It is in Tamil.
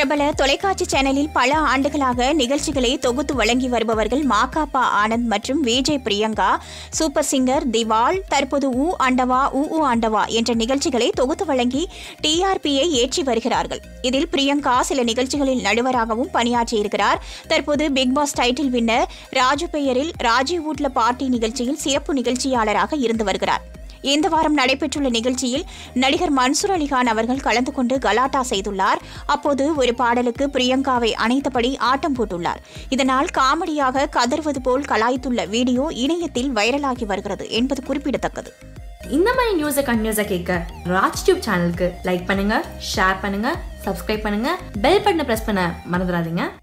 பிரபல தொலைக்காட்சி சேனலில் பல ஆண்டுகளாக நிகழ்ச்சிகளை தொகுத்து வழங்கி வருபவர்கள் மாகாப்பா ஆனந்த் மற்றும் விஜய் பிரியங்கா சூப்பர் சிங்கர் திவால் தற்போது ஊ ஆண்டவா ஊ ஊ ஆண்டவா என்ற நிகழ்ச்சிகளை தொகுத்து வழங்கி டிஆர்பியை ஏற்றி வருகிறார்கள் இதில் பிரியங்கா சில நிகழ்ச்சிகளில் நடுவராகவும் பணியாற்றியிருக்கிறார் தற்போது Bigg Boss title winner Raju பெயரில் ராஜீவ் வூட்ல பார்ட்டி நிகழ்ச்சியில் சிறப்பு நிகழ்ச்சியாளராக இருந்து வருகிறார் இந்த வாரம் நடைபெற்றுள்ள நிகழ்ச்சியில் நடிகர் மன்சூர் அலிகான் அவர்கள் கலந்து கொண்டு கலாட்டா செய்துள்ளார் அப்போது ஒரு பாடலுக்கு பிரியங்காவை அணைத்தபடி ஆட்டம் போட்டுள்ளார் இதனால் காமெடியாக கதறுவது போல் கலாய்த்துள்ள வீடியோ இணையத்தில் வைரலாகி வருகிறது என்பது குறிப்பிடத்தக்கது இந்த மாதிரி நியூஸை கண்டினியூஸாக கேட்க ராஜ் டியூப் சேனலுக்கு லைக் பண்ணுங்க ஷேர் பண்ணுங்க சப்ஸ்கிரைப் பண்ணுங்க பெல் பட்டனை ப்ரெஸ் பண்ண மறந்துடாதீங்க